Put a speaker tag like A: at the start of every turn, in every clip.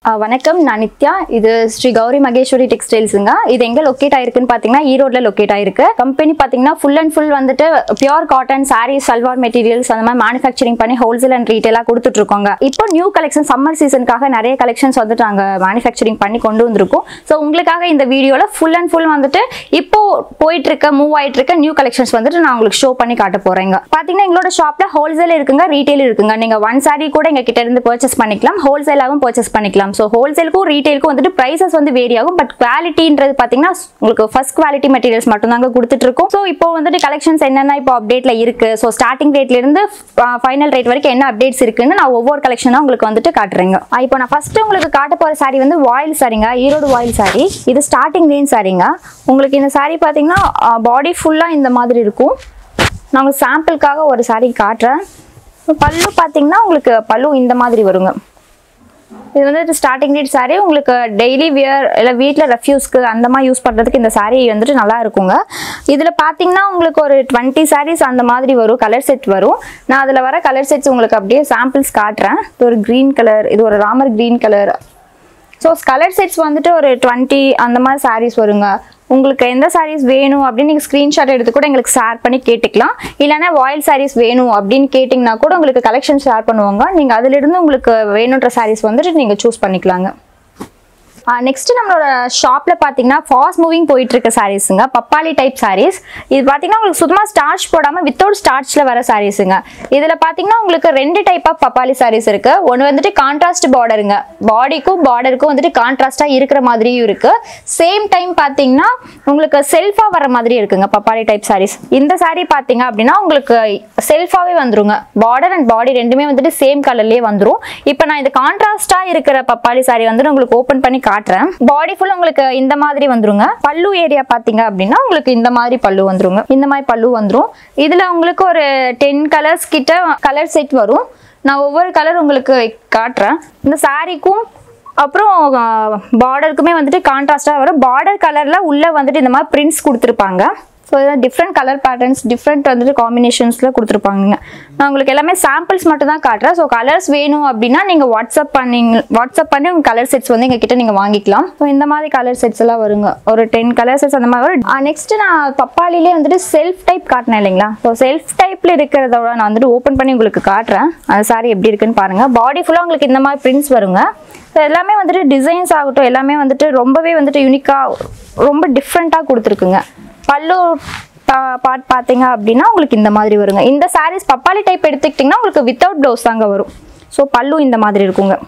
A: அஹ் வணக்கம் நான் நித்யா இது ஸ்ரீ கௌரி மகேஸ்வரி டெக்ஸ்டைல்ஸுங்க இது எங்க லொக்கேட் ஆயிருக்குன்னு பாத்தீங்கன்னா ஈரோட்ல லொக்கேட் ஆயிருக்கு கம்பெனி பாத்தீங்கன்னா ஃபுல் அண்ட் ஃபுல் வந்துட்டு pure cotton sari salwar materials அந்த மாதிரி மேனுஃபேக்சரிங் பண்ணி ஹோல்சேல் அண்ட் ரீட்டெயிலா கொடுத்துட்டு இருக்கோங்க இப்போ நியூ கலெக்ஷன் சம்மர் சீசனுக்காக நிறைய கலெக்ஷன்ஸ் வந்துட்டு நாங்க மேனுஃபேக்சரிங் பண்ணி கொண்டு வந்திருக்கோம் ஸோ உங்களுக்காக இந்த வீடியோல ஃபுல் அண்ட் ஃபுல் வந்துட்டு இப்போ போயிட்டு இருக்க மூவ் ஆயிட்டு இருக்க நியூ கலெக்ஷன்ஸ் வந்துட்டு நான் உங்களுக்கு ஷோ பண்ணி காட்ட போறேங்க பாத்தீங்கன்னா எங்களோட ஷாப்ல ஹோல்சேல் இருக்குங்க ரீட்டைல் இருக்குங்க நீங்க ஒன் சாரி கூட எங்க கிட்ட இருந்து பர்ச்சேஸ் பண்ணிக்கலாம் ஹோல்சேலாகவும் பர்ச்சேஸ் பண்ணிக்கலாம் ஸோ ஹோல்சேலுக்கும் ரீட்டைலுக்கும் வந்துட்டு ப்ரைசஸ் வந்து வேரி ஆகும் பட் குவாலிட்டின்றது பார்த்தீங்கன்னா உங்களுக்கு ஃபர்ஸ்ட் குவாலிட்டி மெட்டீரியல்ஸ் மட்டும் தாங்க கொடுத்துட்டு இருக்கோம் ஸோ இப்போ வந்துட்டு கலெக்ஷன்ஸ் என்னென்ன இப்போ அப்டேட்ல இருக்கு ஸோ ஸ்டார்டிங் ரேட்ல இருந்து ஃபைனல் ரேட் வரைக்கும் என்ன அப்டேட்ஸ் இருக்குன்னு நான் ஒவ்வொரு கலெக்ஷனாக உங்களுக்கு வந்துட்டு காட்டுறேங்க ஆ, இப்போ நான் ஃபர்ஸ்ட் உங்களுக்கு காட்ட போற சாரி வந்து வாயில் சாரிங்க ஈரோடு வாயில் சாரி இது ஸ்டார்டிங் ரேஞ்ச் சாரிங்க உங்களுக்கு இந்த சாரி பார்த்தீங்கன்னா பாடி ஃபுல்லாக இந்த மாதிரி இருக்கும் நான் உங்களுக்கு சாம்பிளுக்காக ஒரு சாரி காட்டுறேன் பல்லு பார்த்தீங்கன்னா உங்களுக்கு பல்லு இந்த மாதிரி வருங்க இது வந்து ஸ்டார்டிங் ரேட் saree உங்களுக்கு டெய்லி வியர் இல்லை வீட்டில் ரெஃப்யூஸ்க்கு அந்த மாதிரி யூஸ் பண்ணுறதுக்கு இந்த saree வந்துட்டு நல்லா இருக்குங்க இதில் பார்த்தீங்கன்னா உங்களுக்கு ஒரு டுவெண்ட்டி sarees அந்த மாதிரி வரும் கலர் செட் வரும் நான் அதில் வர கலர் செட்ஸ் உங்களுக்கு அப்படியே சாம்பிள்ஸ் காட்டுறேன் இது ஒரு க்ரீன் கலர் இது ஒரு Ramar green colour so colour sets வந்துட்டு ஒரு டுவெண்ட்டி அந்த மாதிரி sarees வருங்க உங்களுக்கு எந்த sarees வேணும் அப்படின்னு நீங்கள் ஸ்க்ரீன்ஷாட் எடுத்து கூட எங்களுக்கு ஷேர் பண்ணி கேட்டுக்கலாம் இல்லைன்னா வாயில் sarees வேணும் அப்படின்னு கேட்டிங்கன்னா கூட உங்களுக்கு கலெக்ஷன் ஷேர் பண்ணுவாங்க நீங்கள் அதிலிருந்து உங்களுக்கு வேணுன்ற sarees வந்துட்டு நீங்கள் சூஸ் பண்ணிக்கலாங்க நெக்ஸ்ட் நம்மளோட ஷாப்ல பாத்தீங்கன்னா ஃபாஸ்ட் மூவிங் போயிட்டு இருக்க சாரீஸுங்க பப்பாளி டைப் சாரீஸ் இது பாத்தீங்கன்னா உங்களுக்கு சுத்தமா ஸ்டார்ச் போடாம வித்தவுட் ஸ்டார்ச்ல வர சாரீஸுங்க இதுல பாத்தீங்கன்னா உங்களுக்கு ரெண்டு டைப் ஆஃப் பப்பாளி சாரீஸ் இருக்கு ஒன்னு வந்துட்டு கான்ட்ராஸ்ட் பார்டருங்க பாடிக்கும் பார்டருக்கும் வந்துட்டு கான்ட்ராஸ்டா இருக்கிற மாதிரியும் இருக்கு சேம் டைம் பாத்தீங்கன்னா உங்களுக்கு செல்ஃபா வர மாதிரி இருக்குங்க பப்பாளி டைப் சாரீஸ் இந்த saree பாத்தீங்க அப்படின்னா உங்களுக்கு செல்ஃபாவே வந்துருங்க பார்டர் அண்ட் பாடி ரெண்டுமே வந்துட்டு சேம் கலர்லயே வந்துரும் இப்போ நான் இந்த கான்ட்ராஸ்டா இருக்கிற பப்பாளி saree வந்து உங்களுக்கு ஓபன் பண்ணி காட்டுறேன் பாடி ஃபுல் உங்களுக்கு இந்த மாதிரி வந்துருங்க பல்லு ஏரியா பாத்தீங்க அப்படின்னா உங்களுக்கு இந்த மாதிரி பல்லு வந்துருங்க இந்த மாதிரி பல்லு வந்துரும் இதுல உங்களுக்கு ஒரு டென் கலர்ஸ் கிட்ட கலர் செட் வரும் நான் ஒவ்வொரு கலர் உங்களுக்கு காட்டுறேன் இந்த சாரிக்கும் அப்புறம் பார்டருக்குமே வந்துட்டு கான்ட்ராஸ்டாக வரும் பார்டர் கலரில் உள்ளே வந்துட்டு இந்த மாதிரி பிரிண்ட்ஸ் கொடுத்துருப்பாங்க ஸோ இதெல்லாம் டிஃப்ரெண்ட் கலர் பேட்டர்ன்ஸ் டிஃப்ரெண்ட் வந்துட்டு காம்பினேஷன்ஸில் கொடுத்துருப்பாங்க நான் உங்களுக்கு எல்லாமே சாம்பிள்ஸ் மட்டும் தான் காட்டுறேன் ஸோ கலர்ஸ் வேணும் அப்படின்னா நீங்கள் வாட்ஸ்அப் பண்ணிங்க வாட்ஸ்அப் பண்ணி உங்கள் கலர் செட்ஸ் வந்து எங்கள் கிட்ட நீங்கள் வாங்கிக்கலாம் ஸோ இந்த மாதிரி கலர் செட்ஸ் எல்லாம் வருங்க ஒரு டென் கலர் செட்ஸ் அந்த மாதிரி வரும் நெக்ஸ்ட் நான் பப்பாளிலே வந்துட்டு செல்ஃப் டைப் காட்டினேன் இல்லைங்களா ஸோ செல்ஃப் டைப்பில் இருக்கிறதோட நான் வந்துட்டு ஓப்பன் பண்ணி உங்களுக்கு காட்டுறேன் அது சாரி எப்படி இருக்குன்னு பாருங்கள் பாடி ஃபுல்லாக உங்களுக்கு இந்த மாதிரி பிரிண்ட்ஸ் வருங்க ஸோ எல்லாமே வந்துட்டு டிசைன்ஸ் ஆகட்டும் எல்லாமே வந்துட்டு ரொம்பவே வந்துட்டு யூனிக்காக ரொம்ப டிஃப்ரெண்ட்டாக கொடுத்துருக்குங்க பல்லு பார்ட் பார்த்தீங்க அப்படின்னா உங்களுக்கு இந்த மாதிரி வருங்க இந்த சாரீஸ் பப்பாளி டைப் எடுத்துக்கிட்டிங்கன்னா உங்களுக்கு வித்தவுட் ப்ளவுஸ் தாங்க வரும் ஸோ பல்லு இந்த மாதிரி இருக்குங்க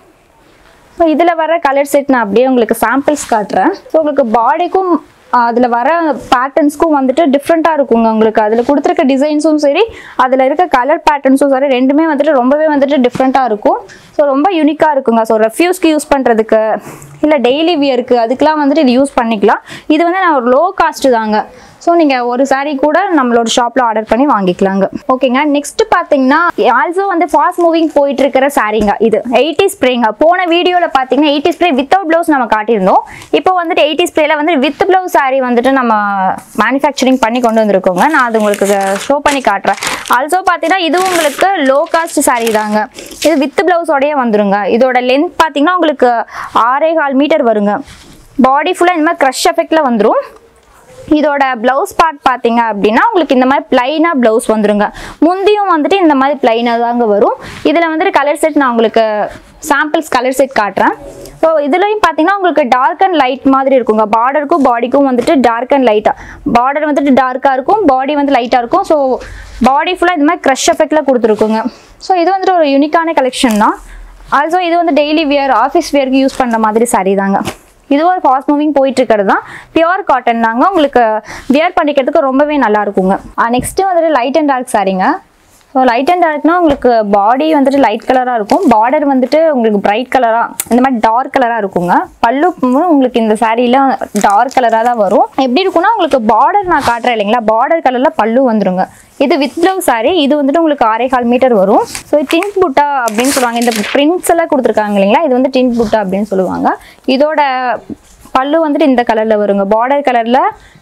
A: ஸோ இதில் வர கலர் செட் நான் அப்படியே உங்களுக்கு சாம்பிள்ஸ் காட்டுறேன் ஸோ உங்களுக்கு பாடிக்கும் அதில் வர பேட்டர்ன்ஸ்க்கும் வந்துட்டு டிஃப்ரெண்ட்டாக இருக்குங்க உங்களுக்கு அதில் கொடுத்துருக்க டிசைன்ஸும் சரி அதில் இருக்க கலர் பேட்டர்ன்ஸும் சரி ரெண்டுமே வந்துட்டு ரொம்பவே வந்துட்டு டிஃப்ரெண்ட்டாக இருக்கும் ஸோ ரொம்ப யூனிக்காக இருக்குங்க ஸோ ரெஃப்யூஸ்க்கு யூஸ் பண்ணுறதுக்கு இல்லை டெய்லி வியருக்கு அதுக்கெலாம் வந்துட்டு இது யூஸ் பண்ணிக்கலாம் இது வந்து நான் ஒரு லோ காஸ்ட்டு தாங்க ஸோ நீங்கள் ஒரு saree கூட நம்மளோட ஷாப்பில் ஆர்டர் பண்ணி வாங்கிக்கலாங்க ஓகேங்க நெக்ஸ்ட் பார்த்தீங்கன்னா ஆல்சோ வந்து ஃபாஸ்ட் மூவிங் போயிட்டு இருக்கிற சாரீங்க இது எயிட்டி ஸ்ப்ரேங்க போன வீடியோவில் பார்த்தீங்கன்னா எயிட்டி ஸ்ப்ரே வித்தவுட் ப்ளவுஸ் நம்ம காட்டியிருந்தோம் இப்போ வந்துட்டு எயிட்டி ஸ்ப்ரேல வந்து வித் ப்ளவுஸ் saree வந்துட்டு நம்ம மேனுஃபேக்சரிங் பண்ணி கொண்டு வந்திருக்கோங்க நான் அது உங்களுக்கு ஷோ பண்ணி காட்டுறேன் ஆல்சோ பார்த்தீங்கன்னா இது உங்களுக்கு லோ காஸ்ட் saree தாங்க இது வித் ப்ளவுஸோடய வந்துருங்க இதோட லென்த் பார்த்தீங்கன்னா உங்களுக்கு ஆறே கால் மீட்டர் வருங்க பாடி ஃபுல்லாக இந்த மாதிரி க்ரஷ் எஃபெக்டில் வந்துடும் இதோட பிளவுஸ் பார்ட் பார்த்தீங்க அப்படின்னா உங்களுக்கு இந்த மாதிரி பிளைனாக பிளவுஸ் வந்துருங்க முந்தியும் வந்துட்டு இந்த மாதிரி பிளைனாக தாங்க வரும் இதில் வந்துட்டு கலர் செட் நான் உங்களுக்கு சாம்பிள்ஸ் கலர் செட் காட்டுறேன் ஸோ இதுலையும் பார்த்தீங்கன்னா உங்களுக்கு டார்க் அண்ட் லைட் மாதிரி இருக்குங்க பார்டருக்கும் பாடிக்கும் வந்துட்டு டார்க் அண்ட் லைட்டாக பார்டர் வந்துட்டு டார்க்காக இருக்கும் பாடி வந்து லைட்டாக இருக்கும் ஸோ பாடி ஃபுல்லாக இந்த மாதிரி க்ரஷ் எஃபெக்டில் கொடுத்துருக்குங்க ஸோ இது வந்துட்டு ஒரு யூனிக்கான கலெக்ஷன் தான் ஆல்சோ இது வந்து டெய்லி வியர் ஆஃபீஸ் வியருக்கு யூஸ் பண்ணுற மாதிரி saree தாங்க இது ஒரு ஃபாஸ்ட் மூவிங் போயிட்டு இருக்கிறது தான் பியூர் காட்டன் தாங்க உங்களுக்கு வியர் பண்ணிக்கிறதுக்கு ரொம்பவே நல்லா இருக்குங்க நெக்ஸ்ட் வந்துட்டு லைட் அண்ட் டார்க் சாரீங்க ஸோ லைட் அண்ட் டார்க்னா உங்களுக்கு பாடி வந்துட்டு லைட் கலராக இருக்கும் பார்டர் வந்துட்டு உங்களுக்கு பிரைட் கலராக இந்த மாதிரி டார்க் கலராக இருக்குங்க பல்லு உங்களுக்கு இந்த சாரியில் டார்க் கலராக தான் வரும் எப்படி இருக்கும்னா உங்களுக்கு பார்டர் நான் காட்டுறேன் இல்லைங்களா பார்டர் கலரில் பல்லு வந்துருங்க இது வித் ப்ளவுஸ் சாரி இது வந்துட்டு உங்களுக்கு ஆறே கால் மீட்டர் வரும் ஸோ டின் புட்டா அப்படின்னு சொல்லுவாங்க இந்த பிரிண்ட்ஸ் எல்லாம் கொடுத்துருக்காங்க இல்லைங்களா இது வந்து டின் புட்டா அப்படின்னு சொல்லுவாங்க இதோட பல்லு வந்துட்டு இந்த கலர்ல வருங்க பார்டர் கலர்ல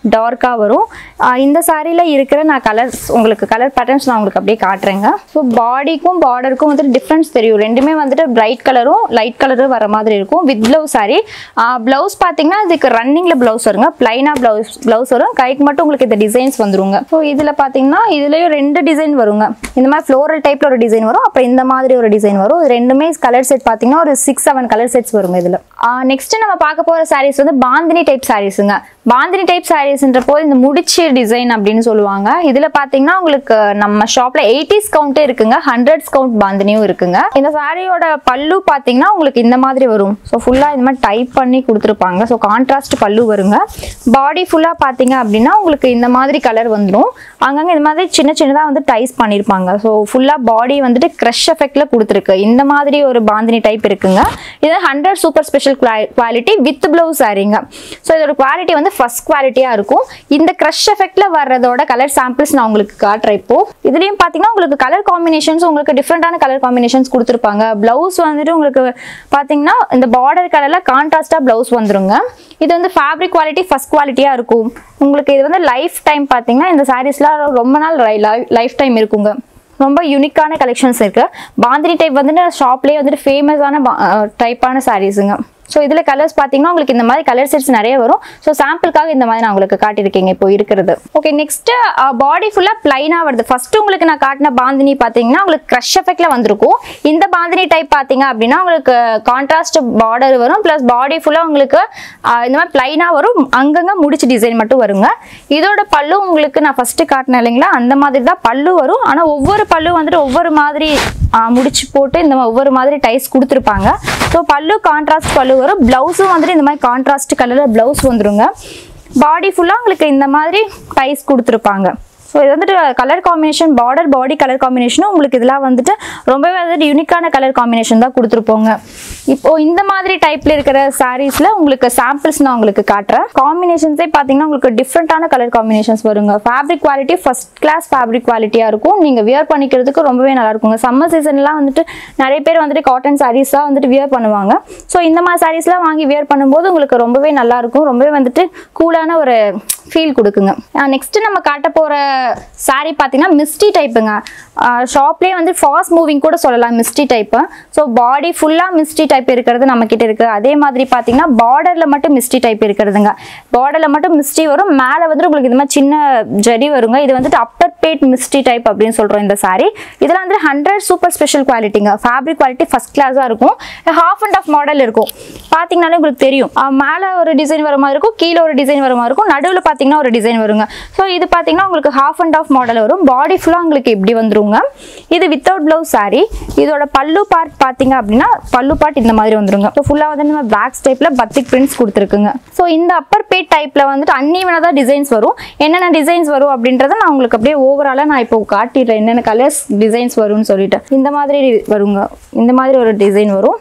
A: டார்க்காக வரும் ஆஹ் இந்த சாரியில் இருக்கிற நான் கலர்ஸ் உங்களுக்கு கலர் பேட்டர்ன்ஸ் நான் உங்களுக்கு அப்படியே காட்டுறேங்க ஸோ பாடிக்கும் பார்டருக்கும் வந்துட்டு டிஃப்ரென்ஸ் தெரியும் ரெண்டுமே வந்துட்டு பிரைட் கலரும் லைட் கலரும் வர மாதிரி இருக்கும் வித் ப்ளவுஸ் சாரி ப்ளவுஸ் பார்த்தீங்கன்னா இதுக்கு ரன்னிங்கில் ப்ளவுஸ் வருங்க பிளைனாக ப்ளவுஸ் ப்ளவுஸ் வரும் கைக்கு மட்டும் உங்களுக்கு இந்த டிசைன்ஸ் வந்துருங்க ஸோ இதில் பார்த்தீங்கன்னா இதுலேயும் ரெண்டு டிசைன் வருங்க இந்த மாதிரி ஃப்ளோரல் டைப்பில் ஒரு டிசைன் வரும் அப்புறம் இந்த மாதிரி ஒரு டிசைன் வரும் இது ரெண்டுமே கலர் செட் பார்த்தீங்கன்னா ஒரு சிக்ஸ் செவன் கலர் செட்ஸ் வருங்க இதில் நெக்ஸ்ட் நம்ம பார்க்க போகிற சாரீஸ் வந்து பாந்தினி டைப் சாரீஸுங்க பாந்தினி டைப் சாரீஸ்ன்ற போது இந்த முடிச்சு டிசைன் அப்படின்னு சொல்லுவாங்க இதில் பார்த்தீங்கன்னா உங்களுக்கு நம்ம ஷாப்ல எயிட்டிஸ் கவுண்ட்டே இருக்குங்க ஹண்ட்ரட்ஸ் கவுண்ட் பாந்தினியும் இருக்குங்க இந்த சாரியோட பல்லு பார்த்தீங்கன்னா உங்களுக்கு இந்த மாதிரி வரும் ஸோ ஃபுல்லாக இந்த மாதிரி டைப் பண்ணி கொடுத்துருப்பாங்க ஸோ கான்ட்ராஸ்ட் பல்லு வருங்க பாடி ஃபுல்லாக பார்த்தீங்க அப்படின்னா உங்களுக்கு இந்த மாதிரி கலர் வந்துடும் அங்கங்கே இந்த மாதிரி சின்ன சின்னதாக வந்து டைஸ் பண்ணியிருப்பாங்க ஸோ ஃபுல்லாக பாடி வந்துட்டு க்ரஷ் எஃபெக்டில் கொடுத்துருக்கு இந்த மாதிரி ஒரு பாந்தினி டைப் இருக்குங்க இது hundred super special quality with blouse சாரீங்க ஸோ இதோட குவாலிட்டி வந்து ஃபர்ஸ்ட் குவாலிட்டியாக இருக்கும் இந்த க்ரஷ் எஃபெக்டில் வர்றதோட கலர் சாம்பிள்ஸ் நான் உங்களுக்கு காட்டுறேன் இப்போ இதுலேயும் பார்த்தீங்கன்னா உங்களுக்கு கலர் காம்பினேஷன்ஸ் உங்களுக்கு டிஃப்ரெண்டான கலர் காம்பினேஷன்ஸ் கொடுத்துருப்பாங்க ப்ளவுஸ் வந்துட்டு உங்களுக்கு பார்த்தீங்கன்னா இந்த பார்டர் கலரில் கான்ட்ராஸ்டாக ப்ளவுஸ் வந்துருங்க இது வந்து ஃபேப்ரிக் குவாலிட்டி ஃபர்ஸ்ட் குவாலிட்டியாக இருக்கும் உங்களுக்கு இது வந்து லைஃப் டைம் பார்த்தீங்கன்னா இந்த சாரீஸ்லாம் ரொம்ப நாள் லைஃப் டைம் இருக்குங்க ரொம்ப யூனிக்கான கலெக்ஷன்ஸ் இருக்கு பாந்தினி டைப் வந்துட்டு ஷாப்லேயே வந்துட்டு ஃபேமஸான டைப்பான சாரீஸுங்க ஸோ இதில் கலர்ஸ் பார்த்தீங்கன்னா உங்களுக்கு இந்த மாதிரி கலர் செட்ஸ் நிறைய வரும் ஸோ சாம்பிளுக்காக இந்த மாதிரி நான் உங்களுக்கு காட்டியிருக்கேங்க இப்போ இருக்கிறது ஓகே நெக்ஸ்ட் பாடி ஃபுல்லாக பிளைனாக வருது ஃபர்ஸ்ட் உங்களுக்கு நான் காட்டின பாந்தினி பார்த்தீங்கன்னா உங்களுக்கு க்ரஷ் எஃபெக்ட்ல வந்திருக்கும் இந்த பாந்தினி டைப் பார்த்தீங்க அப்படின்னா உங்களுக்கு கான்ட்ராஸ்ட் பார்டர் வரும் ப்ளஸ் பாடி ஃபுல்லாக உங்களுக்கு ஆஹ், இந்த மாதிரி பிளைனாக வரும் அங்கங்கே முடிச்சு டிசைன் மட்டும் வருங்க இதோட பல்லு உங்களுக்கு நான் ஃபர்ஸ்ட் காட்டினேன் இல்லைங்களா அந்த மாதிரி தான் பல்லு வரும் ஆனால் ஒவ்வொரு பல்லு வந்துட்டு ஒவ்வொரு மாதிரி ஆஹ், முடிச்சு போட்டு இந்த மாதிரி ஒவ்வொரு மாதிரி டைஸ் கொடுத்துருப்பாங்க ஸோ பல்லு கான்ட்ராஸ்ட் பல்லு வரும் ப்ளவுஸும் வந்துட்டு இந்த மாதிரி கான்ட்ராஸ்ட் கலரில் ப்ளவுஸ் வந்துருங்க பாடி ஃபுல்லாக உங்களுக்கு இந்த மாதிரி டைஸ் கொடுத்துருப்பாங்க ஸோ இது வந்துட்டு colour combination border body colour காம்பினேஷனும் உங்களுக்கு இதெல்லாம் வந்துட்டு ரொம்பவே வந்துட்டு யூனிக்கான கலர் காம்பினேஷன் தான் கொடுத்துருப்போங்க இப்போ இந்த மாதிரி டைப்ல இருக்கிற சாரீஸ்ல உங்களுக்கு சாம்பிள்ஸ் நான் உங்களுக்கு காட்டுறேன் காம்பினேஷன்ஸே பார்த்தீங்கன்னா உங்களுக்கு டிஃப்ரெண்டான கலர் காம்பினேஷன்ஸ் வருங்க fabric quality first class fabric குவாலிட்டியாக இருக்கும் நீங்கள் வியர் பண்ணிக்கிறதுக்கு ரொம்பவே நல்லா இருக்குங்க சம்மர் சீசன்லாம் வந்துட்டு நிறைய பேர் வந்துட்டு காட்டன் சாரீஸாக வந்துட்டு வியர் பண்ணுவாங்க ஸோ இந்த மாதிரி சாரீஸ்லாம் வாங்கி வியர் பண்ணும்போது உங்களுக்கு ரொம்பவே நல்லா இருக்கும் ரொம்பவே வந்துட்டு கூலான ஒரு ஃபீல் கொடுக்குங்க நெக்ஸ்ட் நம்ம காட்ட போற saree பார்த்தீங்கன்னா மிஸ்டி டைப்புங்க ஷாப்லேயே வந்து ஃபாஸ்ட் மூவிங் கூட சொல்லலாம் மிஸ்டி டைப்பு ஸோ பாடி ஃபுல்லாக மிஸ்டி டைப் இருக்கிறது நம்ம கிட்ட இருக்கு அதே மாதிரி பார்த்தீங்கன்னா பார்டரில் மட்டும் மிஸ்டி டைப் இருக்கிறதுங்க பார்டரில் மட்டும் மிஸ்டி வரும் மேலே வந்து உங்களுக்கு இது மாதிரி சின்ன ஜடி வருங்க இது வந்துட்டு அப்பர் பேட் மிஸ்டி டைப் அப்படின்னு சொல்கிறோம் இந்த saree இதெல்லாம் வந்து ஹண்ட்ரட் சூப்பர் ஸ்பெஷல் குவாலிட்டிங்க ஃபேப்ரிக் குவாலிட்டி ஃபர்ஸ்ட் கிளாஸாக இருக்கும் ஹாஃப் அண்ட் ஆஃப் மாடல் இருக்கும் பார்த்தீங்கன்னாலே உங்களுக்கு தெரியும் மேலே ஒரு டிசைன் வர மாதிரி இருக்கும் கீழே ஒரு டிசைன் வர மாதிரி இருக்கும் நடுவில் பார்த்தீங்கன்னா ஒரு டிசைன் வருங்க ஸோ இது பார்த்தீங்கன்னா உங்களுக்கு ஹாஃப் அண்ட் ஆஃப் மாடல் வரும் பாடி ஃபுல்லாக உங்களுக்கு இப்படி வந்துருங்க இது வித்தவுட் ப்ளவுஸ் saree இதோட பல்லு பார்ட் பார்த்தீங்க அப்படின்னா பல்லு பார்ட் இந்த மாதிரி வந்துருங்க ஸோ ஃபுல்லாக வந்து நம்ம பேக் டைப்பில் பத்திக் பிரிண்ட்ஸ் கொடுத்துருக்குங்க ஸோ இந்த அப்பர் பேட் டைப்பில் வந்துட்டு அன்னீவனாக தான் டிசைன்ஸ் வரும் என்னென்ன டிசைன்ஸ் வரும் அப்படின்றத நான் உங்களுக்கு அப்படியே ஓவராலாக நான் இப்போ காட்டிடுறேன் என்னென்ன கலர்ஸ் டிசைன்ஸ் வரும்னு சொல்லிட்டு இந்த மாதிரி வருங்க இந்த மாதிரி ஒரு டிசைன் வரும்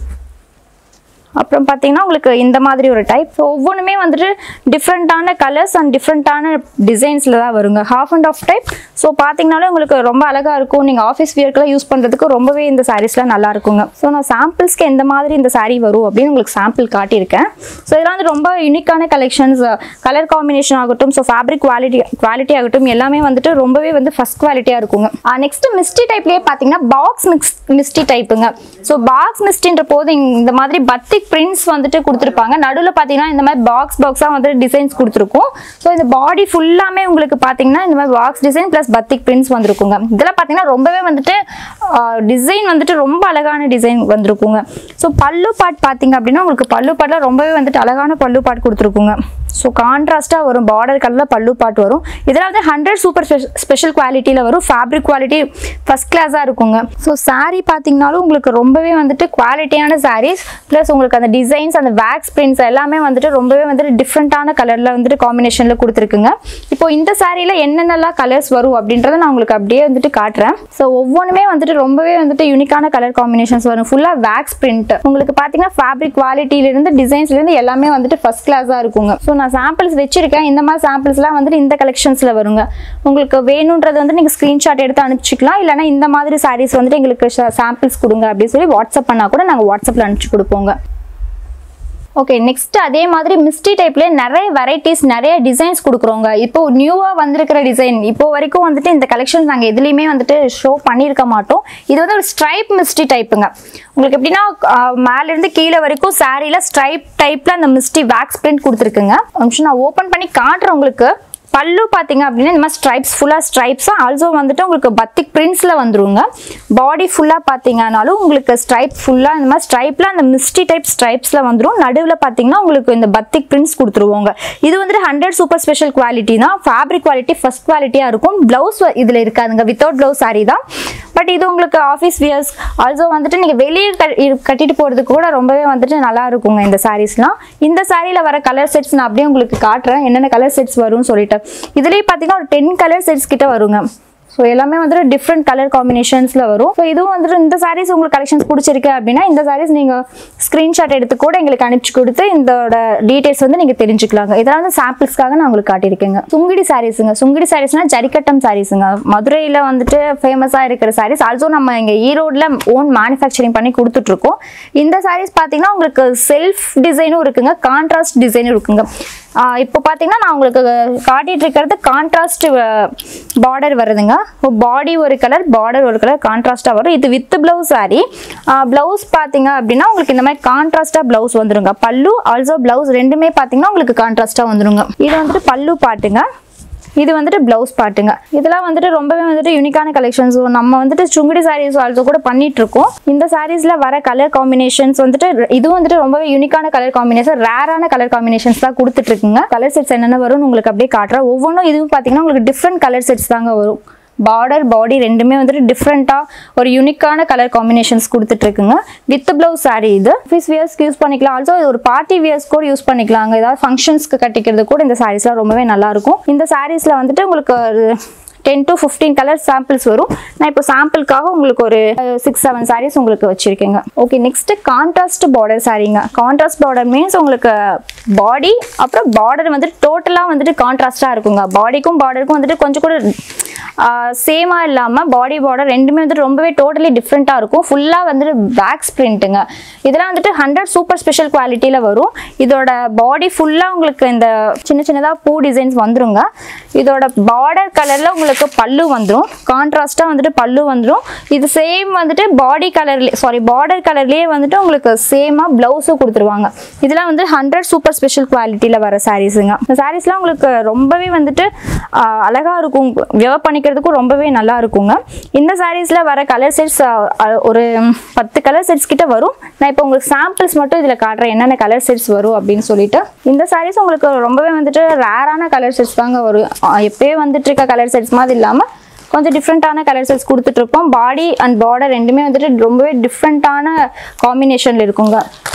A: அப்புறம் பார்த்தீங்கன்னா உங்களுக்கு இந்த மாதிரி ஒரு டைப் ஸோ ஒவ்வொன்றுமே வந்துட்டு டிஃப்ரெண்ட்டான கலர்ஸ் அண்ட் டிஃப்ரெண்ட்டான டிசைன்ஸில் தான் வருங்க half and half type so பார்த்தீங்கனாலே உங்களுக்கு ரொம்ப அழகாக இருக்கும் நீங்கள் ஆஃபீஸ் வியர்க்கெலாம் யூஸ் பண்ணுறதுக்கு ரொம்பவே இந்த சாரீஸ்லாம் நல்லா இருக்குங்க ஸோ நான் சாம்பிள்ஸ்க்கு எந்த மாதிரி இந்த saree வரும் அப்படின்னு உங்களுக்கு சாம்பிள் காட்டியிருக்கேன் ஸோ இதெல்லாம் வந்து ரொம்ப யூனிக்கான கலெக்ஷன்ஸ் கலர் காம்பினேஷன் ஆகட்டும் ஸோ ஃபேப்ரிக் குவாலிட்டி குவாலிட்டி ஆகட்டும் எல்லாமே வந்துட்டு ரொம்பவே வந்து ஃபஸ்ட் குவாலிட்டியாக இருக்குங்க நெக்ஸ்ட் மிஸ்டி டைப்லேயே பார்த்தீங்கன்னா பாக்ஸ் மிக்ஸ் மிஸ்டி டைப்புங்க ஸோ பாக்ஸ் மிஸ்டின்ற போது இந்த மாதிரி பத்திக் பிரிண்ட்ஸ் வந்துட்டு கொடுத்துருப்பாங்க நடுவில் பார்த்தீங்கன்னா இந்த மாதிரி பாக்ஸ் பாக்ஸாக வந்துட்டு டிசைன்ஸ் கொடுத்துருக்கும் ஸோ இந்த பாடி ஃபுல்லாமே உங்களுக்கு பார்த்தீங்கன்னா இந்த மாதிரி box design plus batik prints வந்திருக்குங்க இதெல்லாம் பார்த்தீங்கன்னா ரொம்பவே வந்துட்டு டிசைன் வந்துட்டு ரொம்ப அழகான டிசைன் வந்திருக்குங்க ஸோ பல்லு பாட் பார்த்தீங்க அப்படின்னா உங்களுக்கு பல்லு பாட்டில் ரொம்பவே வந்துட்டு அழகான பல்லு பாட் கொடுத்துருக்குங்க ஸோ கான்ட்ராஸ்ட்டாக வரும் பார்டர் கலரில் பல்லு பாட் வரும் இதெல்லாம் வந்து ஹண்ட்ரட் சூப்பர் ஸ்பெஷல் குவாலிட்டியில் வரும் ஃபேப்ரிக் குவாலிட்டி ஃபஸ்ட் கிளாஸாக இருக்குங்க ஸோ saree பார்த்தீங்கனாலும் உங்களுக்கு ரொம்பவே வந்துட்டு குவாலிட்டியான sarees ப்ளஸ் உங்களுக்கு அந்த டிசைன்ஸ் அந்த வேக்ஸ் பிரிண்ட்ஸ் எல்லாமே வந்துட்டு ரொம்பவே வந்துட்டு டிஃப்ரெண்ட்டான கலரில் வந்துட்டு காம்பினேஷனில் கொடுத்துருக்குங்க இப்போ இந்த சாரியில் என்னென்னலாம் கலர்ஸ் வரும் அப்படின்றத நான் உங்களுக்கு அப்படியே வந்துட்டு காட்டுறேன் ஸோ ஒவ்வொன்றுமே வந்துட்டு ரொம்பவே வந்துட்டு யூனிக்கான கலர் காம்பினேஷன்ஸ் வரும் ஃபுல்லாக வேக்ஸ் பிரிண்ட் உங்களுக்கு பார்த்தீங்கன்னா ஃபேப்ரிக் குவாலிட்டியிலேருந்து டிசைன்ஸ்லேருந்து எல்லாமே வந்துட்டு ஃபஸ்ட் கிளாஸாக இருக்குங்க ஸோ நான் சாம்பிள்ஸ் வச்சிருக்கேன் இந்த மாதிரி சாம்பிள்ஸ்லாம் வந்துட்டு இந்த கலெக்ஷன்ஸில் வருங்க உங்களுக்கு வேணுன்றது வந்து நீங்கள் ஸ்க்ரீன்ஷாட் எடுத்து அனுப்பிச்சிக்கலாம் இல்லைனா இந்த மாதிரி சாரீஸ் வந்துட்டு எங்களுக்கு சாம்பிள்ஸ் கொடுங்க அப்படின்னு சொல்லி வாட்ஸ்அப் பண்ணால் கூட நாங்கள் வாட்ஸ்அப்பில் அனுப்பிச்சு கொடுப்போங்க ஓகே நெக்ஸ்ட் அதே மாதிரி மிஸ்டி டைப்ல நிறைய வெரைட்டிஸ் நிறைய டிசைன்ஸ் கொடுக்குறோங்க இப்போ நியூவா வந்திருக்கிற டிசைன் இப்போ வரைக்கும் வந்துட்டு இந்த கலெக்ஷன் நாங்க எதுலயுமே வந்துட்டு ஷோ பண்ணியிருக்க மாட்டோம் இது வந்து ஒரு ஸ்ட்ரைப் மிஸ்டி டைப்புங்க உங்களுக்கு எப்படின்னா ஆஹ், மேல இருந்து கீழே வரைக்கும் சாரியில ஸ்ட்ரைப் டைப்ல அந்த மிஸ்டி வேக்ஸ் பிரிண்ட் கொடுத்துருக்குங்க ஒரு நிமிஷம் நான் ஓப்பன் பண்ணி காட்டுறேன் உங்களுக்கு பல்லு பார்த்தீங்க அப்படின்னா இந்த மாதிரி ஸ்ட்ரைப்ஸ் ஃபுல்லாக ஸ்ட்ரைப்ஸாக ஆல்சோ வந்துட்டு உங்களுக்கு பத்திக் பிரிண்ட்ஸில் வந்துருங்க பாடி ஃபுல்லாக பார்த்தீங்கன்னாலும் உங்களுக்கு ஸ்ட்ரைப் ஃபுல்லாக இந்த மாதிரி ஸ்ட்ரைப்பில் அந்த மிஸ்டி டைப் ஸ்ட்ரைப்ஸில் வந்துடும் நடுவில் பார்த்தீங்கன்னா உங்களுக்கு இந்த பத்திக் பிரிண்ட்ஸ் கொடுத்துருவோங்க இது வந்துட்டு ஹண்ட்ரட் சூப்பர் ஸ்பெஷல் குவாலிட்டி தான் ஃபேப்ரிக் குவாலிட்டி ஃபர்ஸ்ட் குவாலிட்டியாக இருக்கும் ப்ளவுஸ் இதில் இருக்காதுங்க வித்தவுட் ப்ளவுஸ் சாரி தான் பட் இது உங்களுக்கு ஆஃபீஸ் வியர்ஸ் ஆல்சோ வந்துட்டு நீங்கள் வெளியே க- இரு- கட்டிட்டு போகிறதுக்கு கூட ரொம்பவே வந்துட்டு நல்லா இருக்குங்க இந்த சாரீஸ்லாம் இந்த சாரியில் வர கலர் செட்ஸ் நான் அப்படியே உங்களுக்கு காட்டுறேன் என்னென்ன கலர் செட்ஸ் வரும்னு சொல்லிட்டு இதுலேயே பார்த்தீங்கன்னா ஒரு டென் கலர் செட்ஸ் கிட்ட வருங்க ஸோ எல்லாமே வந்துட்டு டிஃப்ரெண்ட் கலர் காம்பினேஷன்ஸில் வரும் ஸோ இதுவும் வந்துட்டு இந்த சாரீஸ் உங்களுக்கு கலெக்ஷன்ஸ் பிடிச்சிருக்கு அப்படின்னா இந்த சாரீஸ் நீங்கள் ஸ்க்ரீன்ஷாட் எடுத்து கூட எங்களுக்கு அனுப்பிச்சு கொடுத்து இதோட டீடைல்ஸ் வந்து நீங்கள் தெரிஞ்சுக்கலாங்க இதெல்லாம் வந்து சாம்பிள்ஸ்க்காக நான் உங்களுக்கு காட்டியிருக்கேங்க சுங்கிடி சாரீஸுங்க சுங்கிடி சாரீஸ்னா ஜரிக்கட்டம் சாரீஸுங்க மதுரையில் வந்துட்டு ஃபேமஸாக இருக்கிற சாரீஸ் ஆல்சோ நம்ம இங்கே ஈரோடில் ஓன் மேனுஃபேக்சரிங் பண்ணி கொடுத்துட்ருக்கோம் இந்த சாரீஸ் பார்த்தீங்கன்னா உங்களுக்கு செல்ஃப் டிசைனும் இருக்குங்க கான்ட்ராஸ்ட் டிசைனும் இருக்குங்க ஆஹ் இப்போ பார்த்தீங்கன்னா நான் உங்களுக்கு காட்டிட்டு இருக்கிறது கான்ட்ராஸ்ட் பார்டர் வருதுங்க பாடி ஒரு கலர் பார்டர் ஒரு கலர் கான்ட்ராஸ்டாக வரும் இது வித் பிளவுஸ் சாரி பிளவுஸ் பார்த்தீங்க அப்படின்னா உங்களுக்கு இந்த மாதிரி கான்ட்ராஸ்டாக பிளவுஸ் வந்துருங்க பல்லு ஆல்சோ பிளவுஸ் ரெண்டுமே பார்த்தீங்கன்னா உங்களுக்கு கான்ட்ராஸ்டாக வந்துருங்க இது வந்துட்டு பல்லு பாட்டுங்க இது வந்துட்டு பிளவுஸ் பாட்டுங்க இதெல்லாம் வந்துட்டு ரொம்பவே வந்துட்டு யூனிக்கான கலெக்ஷன்ஸ் நம்ம வந்துட்டு சுங்குடி சாரீஸ் ஆல்சோ கூட பண்ணிட்டு இருக்கோம் இந்த சாரீஸ்ல வர கலர் காம்பினேஷன்ஸ் வந்துட்டு இது வந்துட்டு ரொம்பவே யூனிக்கான கலர் காம்பினேஷன் ரேரான கலர் காம்பினேஷன்ஸ் தான் கொடுத்துட்டு இருக்குங்க கலர் செட்ஸ் என்னென்ன வரும்னு உங்களுக்கு அப்படியே காட்டுறேன் ஒவ்வொன்றும் இதுவும் பார்த்தீங்கன்னா உங்களுக்கு டிஃப்ரெண்ட் கலர் செட்ஸ் தாங்க வரும் பார்டர் பாடி ரெண்டுமே வந்துட்டு டிஃப்ரெண்ட்டாக ஒரு யூனிக்கான கலர் காம்பினேஷன்ஸ் கொடுத்துட்டு இருக்குங்க வித் பிளவுஸ் saree இது ஆஃபீஸ் வியர்ஸ்க்கு யூஸ் பண்ணிக்கலாம் ஆல்சோ இது ஒரு பார்ட்டி வியர்ஸ் கூட யூஸ் பண்ணிக்கலாங்க ஏதாவது ஃபங்க்ஷன்ஸ்க்கு கட்டிக்கிறது கூட இந்த சாரீஸ்லாம் ரொம்பவே நல்லா இருக்கும் இந்த சாரீஸில் வந்துட்டு உங்களுக்கு ஒரு ten to fifteen colour samples வரும் நான் இப்போ சாம்பிளுக்காக உங்களுக்கு ஒரு சிக்ஸ் செவன் சாரீஸ் உங்களுக்கு வச்சிருக்கேங்க ஓகே நெக்ஸ்ட் கான்ட்ராஸ்ட் பார்டர் சாரீங்க கான்ட்ராஸ்ட் பார்டர் மீன்ஸ் உங்களுக்கு பாடி அப்புறம் பார்டர் வந்துட்டு டோட்டலாக வந்துட்டு கான்ட்ராஸ்டாக இருக்குங்க பாடிக்கும் பார்டருக்கும் வந்துட்டு கொஞ்சம் கூட சேமாக இல்லாமல் பாடி பார்டர் ரெண்டுமே வந்துட்டு ரொம்பவே டோட்டலி டிஃப்ரெண்ட்டாக இருக்கும் ஃபுல்லாக வந்துட்டு பேக்ஸ் பிரிண்ட்டுங்க இதெல்லாம் வந்துட்டு ஹண்ட்ரட் சூப்பர் ஸ்பெஷல் குவாலிட்டியில் வரும் இதோட பாடி ஃபுல்லாக உங்களுக்கு இந்த சின்ன சின்னதாக பூ டிசைன்ஸ் வந்துருங்க இதோட பார்டர் கலரில் உங்களுக்கு பல்லு வந்துடும் கான்ட்ராஸ்ட்டாக வந்துட்டு பல்லு வந்துடும் இது சேம் வந்துட்டு பாடி கலர்லேயே சாரி பார்டர் கலர்லேயே வந்துட்டு உங்களுக்கு சேமாக ப்ளவுஸும் கொடுத்துருவாங்க இதெல்லாம் வந்து ஹண்ட்ரட் சூப்பர் ஸ்பெஷல் குவாலிட்டியில் வர சாரீஸுங்க இந்த சாரீஸ்லாம் உங்களுக்கு ரொம்பவே வந்துட்டு ஆஹ், அழகா இருக்கும் வியர் பண்ணிக்கிறதுக்கும் ரொம்பவே நல்லா இருக்குங்க இந்த சாரீஸில் வர கலர் செட்ஸ் ஒரு பத்து கலர் செட்ஸ் கிட்ட வரும் நான் இப்போ உங்களுக்கு சாம்பிள்ஸ் மட்டும் இதில் காட்டுறேன் என்னென்ன கலர் செட்ஸ் வரும் அப்படின்னு சொல்லிட்டு இந்த சாரீஸ் உங்களுக்கு ரொம்பவே வந்துட்டு ரேரான கலர் செட்ஸ் தாங்க வரும் ஆஹ், எப்பயே வந்துட்டு இருக்க கலர் செட்ஸ் மாதிரி இல்லாமல் கொஞ்சம் டிஃப்ரெண்ட்டான கலர் செட்ஸ் கொடுத்துட்டு இருப்போம் பாடி அண்ட் பார்டர் ரெண்டுமே வந்துட்டு ரொம்பவே டிஃப்ரெண்ட்டான காம்பினேஷனில் இருக்குங்க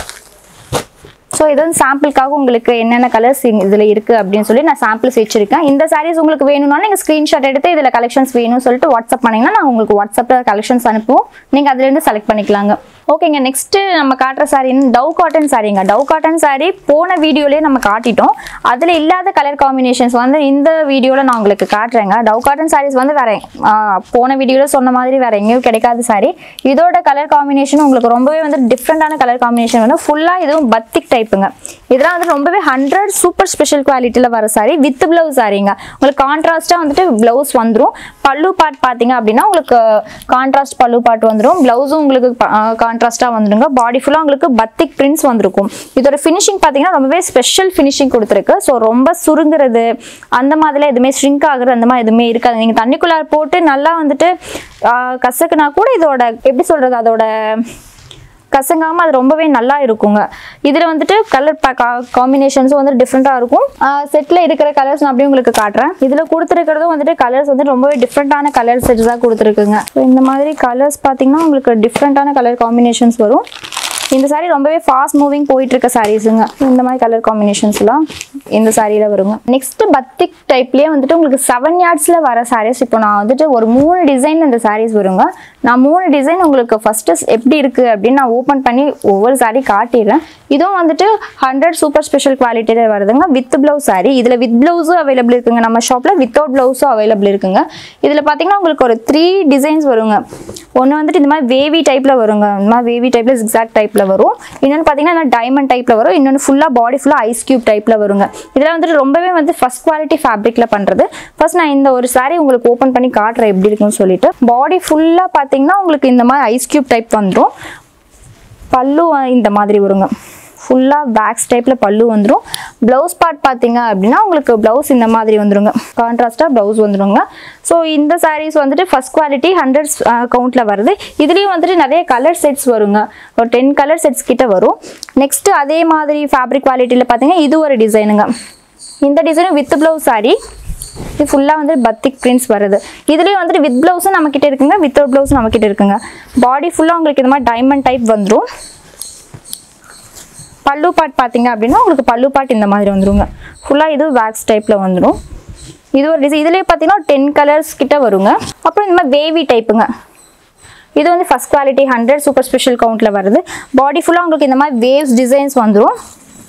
A: ஸோ இது வந்து சாம்பிளுக்காக உங்களுக்கு என்னென்ன கலர்ஸ் இதில் இருக்குது அப்படின்னு சொல்லி நான் சாம்பிள்ஸ் வச்சிருக்கேன் இந்த சாரீஸ் உங்களுக்கு வேணும்னாலும் நீங்கள் ஸ்க்ரீன்ஷாட் எடுத்து இதில் கலெக்ஷன்ஸ் வேணும்னு சொல்லிட்டு வாட்ஸ்அப் பண்ணிங்கன்னா நான் உங்களுக்கு வாட்ஸ்அப்பில் கலெக்ஷன்ஸ் அனுப்புவோம் நீங்கள் அதுலேருந்து செலக்ட் பண்ணிக்கலாங்க ஓகேங்க நெக்ஸ்ட்டு நம்ம காட்டுற சாரீ டவ் காட்டன் சாரீங்க டவ் காட்டன் சாரீ போன வீடியோலேயே நம்ம காட்டிட்டோம் அதில் இல்லாத கலர் காம்பினேஷன்ஸ் வந்து இந்த வீடியோவில் நான் உங்களுக்கு காட்டுறேங்க டவ் காட்டன் சாரீஸ் வந்து வேற ஆ, போன வீடியோவில் சொன்ன மாதிரி வேற எங்கேயும் கிடைக்காத சாரீ இதோட கலர் காம்பினேஷன் உங்களுக்கு ரொம்பவே வந்து டிஃப்ரெண்டான கலர் காம்பினேஷன் வந்து ஃபுல்லாக இதுவும் பத்திக் டைப்புங்க இதெல்லாம் வந்து ரொம்பவே ஹண்ட்ரட் சூப்பர் ஸ்பெஷல் குவாலிட்டியில் வர சாரீ வித் பிளவுஸ் சாரீங்க உங்களுக்கு கான்ட்ராஸ்ட்டாக வந்துட்டு பிளவுஸ் வந்துடும் பல்லு பார்ட் பார்த்தீங்க அப்படின்னா உங்களுக்கு கான்ட்ராஸ்ட் பல்லு பார்ட் வந்துடும் பிளவுஸும் உங்களுக்கு கான்ட்ராஸ்ட்டாக வந்துடுங்க பாடி ஃபுல்லாக உங்களுக்கு பத்திக் பிரிண்ட்ஸ் வந்திருக்கும் இதோட ஃபினிஷிங் பார்த்தீங்கன்னா ரொம்பவே ஸ்பெஷல் ஃபினிஷிங் கொடுத்துருக்கு ஸோ ரொம்ப சுருங்குறது அந்த மாதிரிலாம் எதுவுமே ஷ்ரிங்க் ஆகுறது அந்த மாதிரி எதுவுமே இருக்காது நீங்கள் தண்ணிக்குள்ளார போட்டு நல்லா வந்துட்டு ஆஹ், கசக்குனா கூட இதோட எப்படி சொல்கிறது அதோட கசங்காமல் அது ரொம்பவே நல்லா இருக்குங்க இதில் வந்துட்டு கலர் காம்பினேஷன்ஸும் வந்து டிஃப்ரெண்ட்டாக இருக்கும் செட்டில் இருக்கிற கலர்ஸ் நான் அப்படியே உங்களுக்கு காட்டுறேன் இதில் கொடுத்துருக்கிறதும் வந்துட்டு கலர்ஸ் வந்து ரொம்பவே டிஃப்ரெண்ட்டான கலர் செட்ஸ் தான் கொடுத்துருக்குங்க So, இந்த மாதிரி கலர்ஸ் பார்த்தீங்கன்னா உங்களுக்கு டிஃப்ரெண்ட்டான கலர் காம்பினேஷன்ஸ் வரும் இந்த saree ரொம்பவே ஃபாஸ்ட் மூவிங் போயிட்டு இருக்க சாரீஸுங்க இந்த மாதிரி கலர் காம்பினேஷன்ஸ்லாம் இந்த சாரியில் வருங்க நெக்ஸ்ட் பத்திக் டைப்லேயே வந்துட்டு உங்களுக்கு செவன் யார்ட்ஸில் வர சாரீஸ் இப்போ நான் வந்துட்டு ஒரு மூணு டிசைன் இந்த சாரீஸ் வருங்க நான் மூணு டிசைன் உங்களுக்கு ஃபர்ஸ்ட் எப்படி இருக்குது அப்படின்னு நான் ஓப்பன் பண்ணி ஒவ்வொரு saree காட்டிடுறேன் இதுவும் வந்துட்டு ஹண்ட்ரட் சூப்பர் ஸ்பெஷல் குவாலிட்டியில் வருதுங்க வித் ப்ளவுஸ் saree இதில் வித் ப்ளவுஸும் அவைலபிள் இருக்குங்க நம்ம ஷாப்பில் வித்தவுட் ப்ளவுஸும் அவைலபிள் இருக்குங்க இதில் பார்த்தீங்கன்னா உங்களுக்கு ஒரு த்ரீ டிசைன்ஸ் வருங்க ஒன்று வந்துட்டு இந்த மாதிரி வேவி டைப்பில் வருங்க இந்த மாதிரி வேவி டைப்பில் ஜிக்ஸாக் டைப்பில் வரும் இன்னொன்று பார்த்தீங்கன்னா டைமண்ட் டைப்பில் வரும் இன்னொன்று ஃபுல்லாக பாடி ஃபுல்லாக ஐஸ் கியூப் டைப்பில் வருங்க இதில் வந்துட்டு ரொம்பவே வந்து ஃபஸ்ட் குவாலிட்டி ஃபேப்ரிக்கில் பண்ணுறது ஃபர்ஸ்ட் நான் இந்த ஒரு saree உங்களுக்கு ஓப்பன் பண்ணி காட்டுறேன் எப்படி இருக்குன்னு சொல்லிட்டு பாடி ஃபுல்லாக பார்த்தீங்கன்னா உங்களுக்கு இந்த மாதிரி ஐஸ் கியூப் டைப் வந்துடும் பல்லு வ- இந்த மாதிரி வருங்க ஃபுல்லாக பேக்ஸ் டைப்பில் பல்லு வந்துடும் ப்ளவுஸ் பார்ட் பார்த்தீங்க அப்படின்னா உங்களுக்கு ப்ளவுஸ் இந்த மாதிரி வந்துருங்க கான்ட்ராஸ்டாக ப்ளவுஸ் வந்துருங்க ஸோ இந்த சாரீஸ் வந்துட்டு ஃபஸ்ட் குவாலிட்டி ஹண்ட்ரட் கவுண்ட்டில் வருது இதுலேயும் வந்துட்டு நிறைய கலர் செட்ஸ் வருங்க ஒரு டென் கலர் செட்ஸ் கிட்ட வரும் நெக்ஸ்ட் அதே மாதிரி ஃபேப்ரிக் குவாலிட்டியில் பார்த்தீங்கன்னா இது ஒரு டிசைனுங்க இந்த டிசைனும் வித் ப்ளவுஸ் saree இது ஃபுல்லாக வந்து பத்திக் பிரிண்ட்ஸ் வருது இதுலேயும் வந்துட்டு வித் ப்ளவுஸும் நம்மக்கிட்ட இருக்குங்க வித்தவுட் ப்ளவுஸும் நம்மக்கிட்ட இருக்குங்க பாடி ஃபுல்லாக உங்களுக்கு இந்த மாதிரி டைமண்ட் டைப் வந்துடும் பல்லு பாட் பார்த்தீங்க அப்படின்னா உங்களுக்கு பல்லு பாட் இந்த மாதிரி வந்துருங்க ஃபுல்லாக இது வேக்ஸ் டைப்பில் வந்துடும் இது ஒரு டிசைன் இதுலேயே பார்த்தீங்கன்னா டென் கலர்ஸ் கிட்ட வருங்க அப்புறம் இந்த மாதிரி வேவி டைப்புங்க இது வந்து first quality hundred super special கவுண்ட்டில் வருது பாடி ஃபுல்லாக உங்களுக்கு இந்த மாதிரி வேவ்ஸ் டிசைன்ஸ் வந்துடும்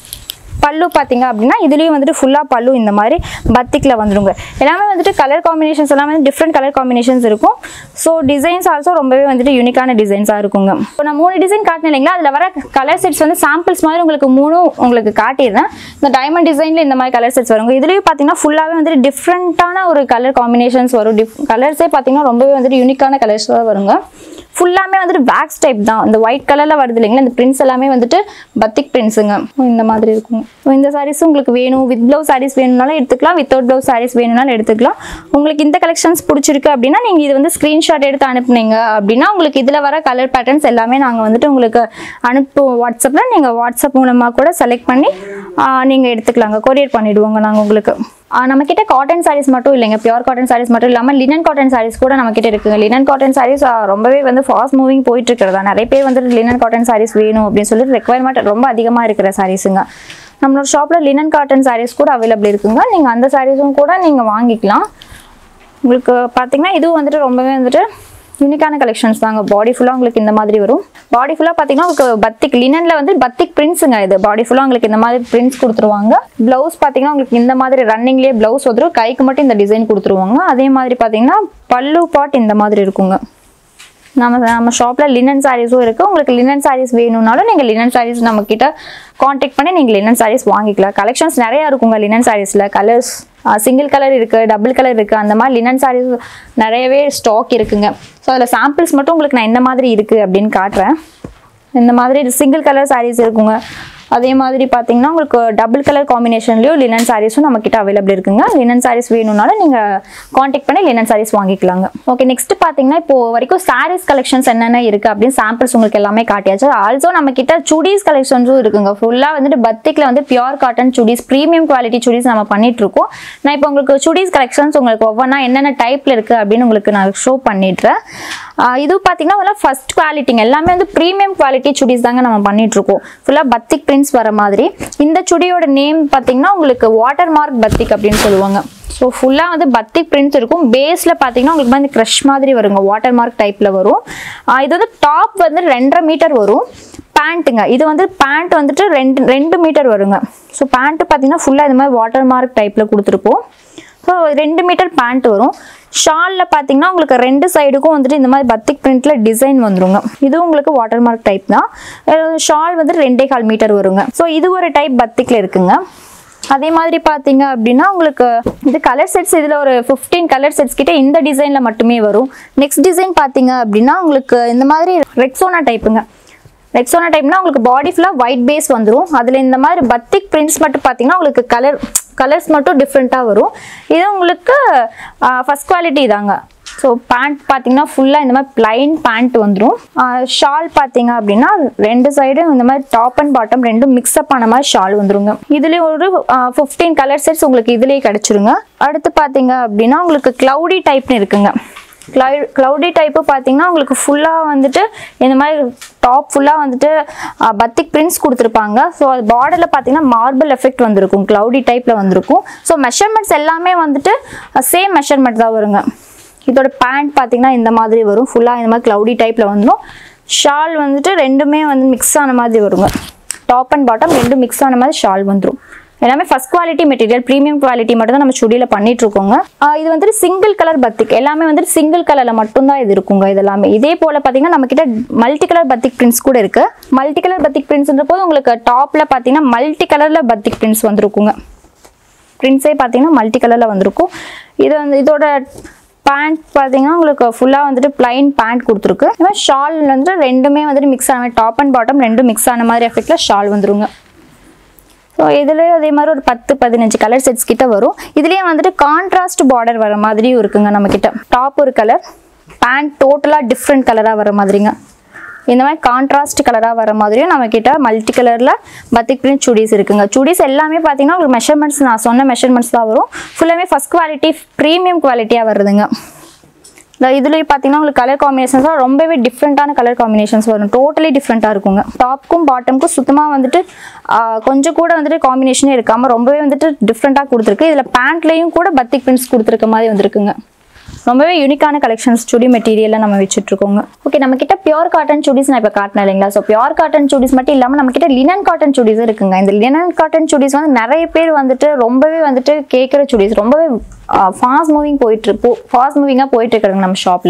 A: பல்லு பார்த்தீங்க அப்படின்னா இதுலேயும் வந்துட்டு ஃபுல்லாக பல்லு இந்த மாதிரி பத்திக்கில் வந்துருங்க எல்லாமே வந்துட்டு கலர் காம்பினேஷன்ஸ் எல்லாமே டிஃப்ரெண்ட் கலர் காம்பினேஷன்ஸ் இருக்கும் ஸோ டிசைன்ஸ் ஆல்சோ ரொம்பவே வந்துட்டு யூனிக்கான டிசைன்ஸாக இருக்குங்க இப்போ நான் மூணு டிசைன் காட்டினேன் இல்லைங்களா அதில் வர கலர் செட்ஸ் வந்து சாம்பிள்ஸ் மாதிரி உங்களுக்கு மூணும் உங்களுக்கு காட்டிடுறேன் இந்த டைமண்ட் டிசைனில் இந்த மாதிரி கலர் செட்ஸ் வருங்க இதுலேயும் பார்த்தீங்கன்னா ஃபுல்லாகவே வந்துட்டு டிஃப்ரெண்ட்டான ஒரு கலர் காம்பினேஷன்ஸ் வரும் டிஃப் கலர்ஸே பார்த்தீங்கன்னா ரொம்பவே வந்துட்டு யூனிக்கான கலர்ஸ் தான் வருங்க ஃபுல்லாமே வந்துட்டு வேக்ஸ் டைப் தான் இந்த ஒயிட் கலரில் வருது இல்லைங்களா இந்த பிரிண்ட்ஸ் எல்லாமே வந்துட்டு பத்திக் பிரிண்ட்ஸுங்க இந்த மாதிரி இருக்கும் இந்த சாரீஸ் உங்களுக்கு வேணும் வித் ப்ளவுஸ் சாரீஸ் வேணும்னாலும் எடுத்துக்கலாம் வித்தவுட் ப்ளவுஸ் சாரீஸ் வேணும்னாலும் எடுத்துக்கலாம் உங்களுக்கு இந்த கலெக்ஷன்ஸ் பிடிச்சிருக்கு அப்படின்னா நீங்கள் இது வந்து ஸ்க்ரீன்ஷாட் எடுத்து அனுப்புனீங்க அப்படின்னா உங்களுக்கு இதில் வர கலர் பேட்டர்ன்ஸ் எல்லாமே நாங்கள் வந்துட்டு உங்களுக்கு அனுப்பு வாட்ஸ்அப்பில் நீங்கள் வாட்ஸ்அப் மூலமாக கூட செலக்ட் பண்ணி நீங்கள் எடுத்துக்கலாங்க கொரியர் பண்ணிடுவோங்க நாங்கள் உங்களுக்கு ஆஹ் நம்ம கிட்ட காட்டன் சாரீஸ் மட்டும் இல்லைங்க பியூர் காட்டன் சாரீஸ் மட்டும் இல்லாமல் லினன் காட்டன் சாரீஸ் கூட நம்ம கிட்ட இருக்குங்க லினன் காட்டன் சாரீஸ் ரொம்பவே வந்து ஃபாஸ்ட் மூவிங் போயிட்டு இருக்கிறதா நிறைய பேர் வந்துட்டு லினன் காட்டன் சாரீஸ் வேணும் அப்படின்னு சொல்லிட்டு ரெக்குவயர்மெண்ட் ரொம்ப அதிகமாக இருக்கிற சாரீஸுங்க நம்மளோட ஷாப்பில் லினன் காட்டன் சாரீஸ் கூட அவைலபிள் இருக்குங்க நீங்கள் அந்த சாரீஸும் கூட நீங்கள் வாங்கிக்கலாம் உங்களுக்கு பார்த்தீங்கன்னா இதுவும் வந்துட்டு ரொம்பவே வந்துட்டு யூனிக்கான கலெக்ஷன்ஸ் தாங்க பாடி ஃபுல்லாக உங்களுக்கு இந்த மாதிரி வரும் பாடி ஃபுல்லாக பார்த்தீங்கன்னா உங்களுக்கு பத்திக் லினனில் வந்து பத்திக் பிரிண்ட்ஸுங்க இது பாடி ஃபுல்லாக உங்களுக்கு இந்த மாதிரி பிரிண்ட்ஸ் கொடுத்துருவாங்க ப்ளவுஸ் பார்த்தீங்கன்னா உங்களுக்கு இந்த மாதிரி ரன்னிங்லேயே ப்ளவுஸ் வந்துடும் கைக்கு மட்டும் இந்த டிசைன் கொடுத்துருவாங்க அதே மாதிரி பார்த்தீங்கன்னா பல்லு பாட் இந்த மாதிரி இருக்குங்க நம்ம நம்ம ஷாப்பில் லினன் சாரீஸும் இருக்குது உங்களுக்கு லினன் சாரீஸ் வேணும்னாலும் நீங்கள் லினன் சாரீஸ் நம்மக்கிட்ட காண்டாக்ட் பண்ணி நீங்கள் லினன் சாரீஸ் வாங்கிக்கலாம் கலெக்ஷன்ஸ் நிறையா இருக்குங்க லினன் சாரீஸில் கலர்ஸ் சிங்கிள் கலர் இருக்குது டபுள் கலர் இருக்குது அந்த மாதிரி லினன் சாரீஸ் நிறையவே ஸ்டாக் இருக்குங்க ஸோ அதில் சாம்பிள்ஸ் மட்டும் உங்களுக்கு நான் என்ன மாதிரி இருக்குது அப்படின்னு காட்டுறேன் இந்த மாதிரி சிங்கிள் கலர் சாரீஸ் இருக்குங்க அதே மாதிரி பார்த்தீங்கன்னா உங்களுக்கு டபுள் கலர் காம்பினேஷன்லேயும் லினன் சாரீஸும் நம்மக்கிட்ட அவைலபிள் இருக்குங்க லினன் சாரீஸ் வேணும்னாலும் நீங்கள் காண்டாக்ட் பண்ணி லினன் சாரீஸ் வாங்கிக்கலாங்க ஓகே நெக்ஸ்ட் பார்த்தீங்கன்னா இப்போ வரைக்கும் சாரீஸ் கலெக்ஷன்ஸ் என்னென்ன இருக்குது அப்படின்னு சாம்பிள்ஸ் உங்களுக்கு எல்லாமே காட்டியாச்சு ஆல்சோ நம்ம கிட்ட சுடிஸ் கலெக்ஷன்ஸும் இருக்குங்க ஃபுல்லாக வந்துட்டு பத்திக்கில் வந்து pure cotton chudis premium quality chudis நம்ம பண்ணிட்டு இருக்கோம் நான் இப்போ உங்களுக்கு சுடிஸ் கலெக்ஷன்ஸ் உங்களுக்கு ஒவ்வொன்றா என்னென்ன டைப்பில் இருக்குது அப்படின்னு உங்களுக்கு நான் ஷோ பண்ணிடுறேன் ஆஹ் இது பார்த்தீங்கன்னா ஃபர்ஸ்ட் குவாலிட்டிங்க எல்லாமே வந்து ப்ரீமியம் குவாலிட்டி சுடிஸ் தாங்க நம்ம பண்ணிட்டு இருக்கோம் ஃபுல்லாக பத்திக் பிரிண்ட்ஸ் வர மாதிரி இந்த சுடியோட நேம் பார்த்தீங்கன்னா உங்களுக்கு வாட்டர் மார்க் பத்திக் அப்படின்னு சொல்லுவாங்க ஸோ ஃபுல்லாக வந்து பத்திக் பிரிண்ட்ஸ் இருக்கும் பேஸில் பார்த்தீங்கன்னா உங்களுக்கு வந்து க்ரஷ் மாதிரி வருங்க வாட்டர் மார்க் டைப்பில் வரும் ஆஹ் இது வந்து டாப் வந்து ரெண்டரை மீட்டர் வரும் பேண்ட்டுங்க இது வந்து பேண்ட் வந்துட்டு ரெண்டு ரெண்டு மீட்டர் வருங்க ஸோ பேண்ட்டு பார்த்தீங்கன்னா ஃபுல்லாக இது மாதிரி வாட்டர் மார்க் டைப்பில் கொடுத்துருப்போம் ஸோ ரெண்டு மீட்டர் பேண்ட் வரும் ஷாலில் பார்த்தீங்கன்னா உங்களுக்கு ரெண்டு சைடுக்கும் வந்துட்டு இந்த மாதிரி பத்திக் பிரிண்ட்ல டிசைன் வந்துருங்க இதுவும் உங்களுக்கு வாட்டர் மார்க் டைப் தான் ஷால் வந்து ரெண்டே கால் மீட்டர் வருங்க ஸோ இது ஒரு டைப் பத்திக்கில் இருக்குங்க அதே மாதிரி பார்த்தீங்க அப்படின்னா உங்களுக்கு இது கலர் செட்ஸ் இதில் ஒரு ஃபிஃப்டீன் கலர் செட்ஸ் கிட்ட இந்த டிசைனில் மட்டுமே வரும் நெக்ஸ்ட் டிசைன் பார்த்தீங்க அப்படின்னா உங்களுக்கு இந்த மாதிரி ரெக்ஸோனா டைப்புங்க ரெக்ஸோனா டைப்னா உங்களுக்கு பாடி ஃபுல்லாக ஒயிட் பேஸ் வந்துடும் அதில் இந்த மாதிரி பத்திக் பிரிண்ட்ஸ் மட்டும் பார்த்தீங்கன்னா உங்களுக்கு கலர் கலர்ஸ் மட்டும் டிஃப்ரெண்ட்டாக வரும் இது உங்களுக்கு ஃபஸ்ட் குவாலிட்டி தாங்க ஸோ பேண்ட் பார்த்தீங்கன்னா ஃபுல்லாக இந்த மாதிரி பிளைன் பேண்ட் வந்துடும் ஷால் பார்த்தீங்க அப்படின்னா ரெண்டு சைடும் இந்த மாதிரி டாப் அண்ட் பாட்டம் ரெண்டும் மிக்ஸ்அப் ஆன மாதிரி ஷால் வந்துருங்க இதுலேயும் ஒரு ஃபிஃப்டீன் கலர் செட்ஸ் உங்களுக்கு இதுலேயே கிடச்சிருங்க அடுத்து பார்த்தீங்க அப்படின்னா உங்களுக்கு க்ளவுடி டைப்னு இருக்குங்க க்ளவுடி டைப்பு பார்த்தீங்கன்னா உங்களுக்கு ஃபுல்லாக வந்துட்டு இந்த மாதிரி டாப் ஃபுல்லாக வந்துட்டு பத்திக் பிரிண்ட்ஸ் கொடுத்துருப்பாங்க ஸோ அது பார்டரில் பார்த்தீங்கன்னா மார்பிள் எஃபெக்ட் வந்திருக்கும் க்ளவுடி டைப்பில் வந்திருக்கும் ஸோ மெஷர்மெண்ட்ஸ் எல்லாமே வந்துட்டு சேம் மெஷர்மெண்ட் தான் வருங்க இதோட பேண்ட் பார்த்தீங்கன்னா இந்த மாதிரி வரும் ஃபுல்லாக இந்த மாதிரி க்ளவுடி டைப்பில் வந்துடும் ஷால் வந்துட்டு ரெண்டுமே வந்து மிக்ஸ் ஆன மாதிரி வருங்க டாப் அண்ட் பாட்டம் ரெண்டும் மிக்ஸ் ஆன மாதிரி ஷால் வந்துடும் எல்லாமே first quality material premium quality மட்டும் தான் நம்ம சுடியில் பண்ணிட்டு இருக்கோங்க ஆஹ் இது வந்துட்டு சிங்கிள் கலர் பத்திக் எல்லாமே வந்துட்டு சிங்கிள் கலரில் மட்டும்தான் இது இருக்குங்க இது எல்லாமே இதே போல் பார்த்தீங்கன்னா நம்ம கிட்ட மல்டி கலர் பத்திக் பிரிண்ட்ஸ் கூட இருக்கு மல்டி கலர் பத்திக் பிரிண்ட்ஸ்ன்ற போது உங்களுக்கு டாப்ல பார்த்தீங்கன்னா மல்டி கலர்ல பத்திக் பிரிண்ட்ஸ் வந்துருக்குங்க பிரிண்ட்ஸே பார்த்தீங்கன்னா மல்டி கலரில் வந்திருக்கும் இது வந்து இதோட பேண்ட் பார்த்தீங்கன்னா உங்களுக்கு ஃபுல்லாக வந்துட்டு பிளைன் பேண்ட் கொடுத்துருக்கு இந்த மாதிரி ஷால் வந்துட்டு ரெண்டுமே வந்துட்டு மிக்ஸ் ஆன மாதிரி டாப் அண்ட் பாட்டம் ரெண்டும் மிக்ஸ் ஆன மாதிரி எஃபெக்டில் ஷால் வந்துருங்க ஸோ இதுலேயும் அதே மாதிரி ஒரு பத்து பதினஞ்சு கலர் செட்ஸ் கிட்ட வரும் இதுலேயே வந்துட்டு கான்ட்ராஸ்ட் பார்டர் வர மாதிரியும் இருக்குங்க நம்ம கிட்ட டாப் ஒரு கலர் பேண்ட் டோட்டலாக டிஃப்ரெண்ட் கலராக வர மாதிரிங்க இந்த மாதிரி கான்ட்ராஸ்ட் கலராக வர மாதிரியும் நம்ம கிட்ட மல்டி கலரில் பத்திக் பிரிண்ட் சுடிஸ் இருக்குங்க சுடிஸ் எல்லாமே பார்த்தீங்கன்னா உங்களுக்கு மெஷர்மெண்ட்ஸ் நான் சொன்ன மெஷர்மெண்ட்ஸ் தான் வரும் ஃபுல்லாமே ஃபஸ்ட் குவாலிட்டி ப்ரீமியம் குவாலிட்டியாக வருதுங்க இந்த இதுலேயும் பார்த்தீங்கன்னா உங்களுக்கு கலர் காம்பினேஷன்ஸ்லாம் ரொம்பவே டிஃப்ரெண்ட்டான கலர் காம்பினேஷன்ஸ் வரும் டோட்டலி டிஃப்ரெண்ட்டாக இருக்குங்க டாப்க்கும் பாட்டம்க்கும் சுத்தமாக வந்துட்டு ஆஹ், கொஞ்சம் கூட வந்துட்டு காம்பினேஷனே இருக்காமல் ரொம்பவே வந்துட்டு டிஃப்ரெண்ட்டாக கொடுத்துருக்கு இதில் பேண்ட்லேயும் கூட பத்திக் பிரிண்ட்ஸ் கொடுத்துருக்க மாதிரி வந்திருக்குங்க ரொம்பவே யூனிக்கான கலெக்ஷன்ஸ் சுடி மெட்டீரியலில் நம்ம வச்சுட்டு இருக்கோங்க ஓகே நம்ம கிட்ட பியூர் காட்டன் சுடிஸ் நான் இப்போ காட்டினேன் இல்லைங்களா ஸோ பியூர் காட்டன் சுடிஸ் மட்டும் இல்லாமல் நம்ம கிட்ட லினன் காட்டன் சுடிஸ் இருக்குங்க இந்த லினன் காட்டன் சுடிஸ் வந்து நிறைய பேர் வந்துட்டு ரொம்பவே வந்துட்டு கேட்குற சுடிஸ் ரொம்பவே ஃபாஸ்ட் மூவிங் போயிட்டு போ ஃபாஸ்ட் மூவிங்காக போயிட்டு இருக்கிறாங்க நம்ம ஷாப்பில்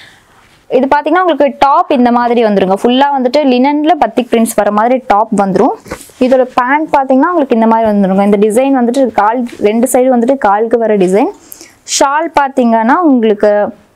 A: இது பார்த்தீங்கன்னா உங்களுக்கு டாப் இந்த மாதிரி வந்துருங்க ஃபுல்லாக வந்துட்டு லினனில் பத்திக் பிரிண்ட்ஸ் வர மாதிரி டாப் வந்துடும் இதோட பேண்ட் பார்த்தீங்கன்னா உங்களுக்கு இந்த மாதிரி வந்துருங்க இந்த டிசைன் வந்துட்டு கால் ரெண்டு சைடு வந்துட்டு காலுக்கு வர டிசைன் ஷால் பார்த்தீங்கன்னா உங்களுக்கு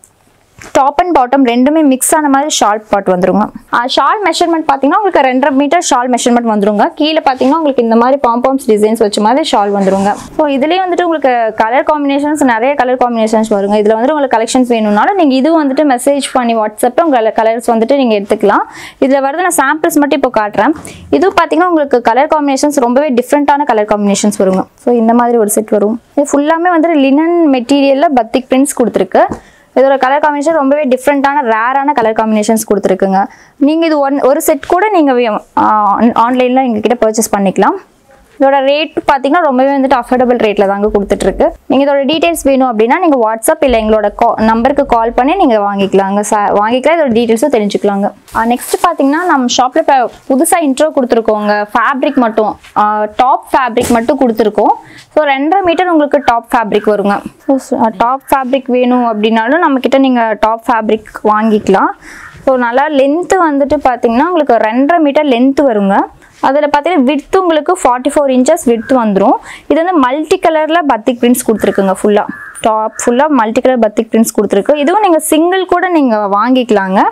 A: டாப் அண்ட் பாட்டம் ரெண்டுமே மிக்ஸ் ஆன மாதிரி ஷால் பாட் வந்துருங்க ஷால் மெஷர்மெண்ட் பார்த்தீங்கன்னா உங்களுக்கு ரெண்டரை மீட்டர் ஷால் மெஷர்மெண்ட் வந்துருங்க கீழே பார்த்தீங்கன்னா உங்களுக்கு இந்த மாதிரி பாம்பாம்ஸ் டிசைன்ஸ் வச்ச மாதிரி ஷால் வந்துருங்க ஸோ இதுலேயே வந்துட்டு உங்களுக்கு கலர் காம்பினேஷன்ஸ் நிறைய கலர் காம்பினேஷன்ஸ் வருங்க இதில் வந்து உங்களுக்கு கலெக்ஷன்ஸ் வேணும்னாலும் நீங்கள் இதுவும் வந்துட்டு மெசேஜ் பண்ணி வாட்ஸ்அப்பில் உங்கள் கலர்ஸ் வந்துட்டு நீங்கள் எடுத்துக்கலாம் இதில் வரது நான் சாம்பிள்ஸ் மட்டும் இப்போ காட்டுறேன் இது பார்த்தீங்கன்னா உங்களுக்கு கலர் காம்பினேஷன்ஸ் ரொம்பவே டிஃப்ரெண்ட்டான கலர் காம்பினேஷன்ஸ் வருங்க ஸோ இந்த மாதிரி ஒரு செட் வரும் இது ஃபுல்லாமே வந்துட்டு லினன் மெட்டீரியலில் பத்திக் பிரிண்ட்ஸ் கொடுத்துருக்கு இதோட கலர் காம்பினேஷன் ரொம்பவே டிஃப்ரெண்ட்டான ரேரான கலர் காம்பினேஷன்ஸ் கொடுத்துருக்குங்க நீங்கள் இது ஒன் ஒரு செட் கூட நீங்கள் ஆன்லைனில் எங்ககிட்ட பர்ச்சேஸ் பண்ணிக்கலாம் இதோட ரேட் பார்த்தீங்கன்னா ரொம்பவே வந்துட்டு அஃபோர்டபுள் ரேட்டில் தாங்க கொடுத்துட்ருக்கு நீங்கள் இதோட டீட்டெயில்ஸ் வேணும் அப்படின்னா நீங்கள் வாட்ஸ்அப் இல்லை எங்களோட கா நம்பருக்கு கால் பண்ணி நீங்கள் வாங்கிக்கலாங்க ச வாங்கிக்கலாம் இதோட டீட்டெயில்ஸும் தெரிஞ்சுக்கலாங்க நெக்ஸ்ட் பார்த்தீங்கன்னா நம்ம ஷாப்பில் இப்போ புதுசாக இன்ட்ரோ கொடுத்துருக்கோங்க ஃபேப்ரிக் மட்டும் டாப் ஃபேப்ரிக் மட்டும் கொடுத்துருக்கோம் ஸோ ரெண்டரை மீட்டர் உங்களுக்கு டாப் ஃபேப்ரிக் வருங்க ஸோ டாப் ஃபேப்ரிக் வேணும் அப்படின்னாலும் நம்மக்கிட்ட நீங்கள் டாப் ஃபேப்ரிக் வாங்கிக்கலாம் ஸோ நல்லா லென்த்து வந்துட்டு பார்த்தீங்கன்னா உங்களுக்கு ரெண்டரை மீட்டர் லென்த்து வருங்க அதில் பார்த்தீங்கன்னா விட்த் உங்களுக்கு ஃபார்ட்டி ஃபோர் இன்ச்சஸ் விட்த் வந்துடும் இது வந்து மல்டி கலரில் பத்திக் பிரிண்ட்ஸ் கொடுத்துருக்குங்க ஃபுல்லாக டாப் ஃபுல்லாக மல்டி கலர் பத்திக் பிரிண்ட்ஸ் கொடுத்துருக்கு இதுவும் நீங்கள் சிங்கிள் கூட நீங்கள் வாங்கிக்கலாங்க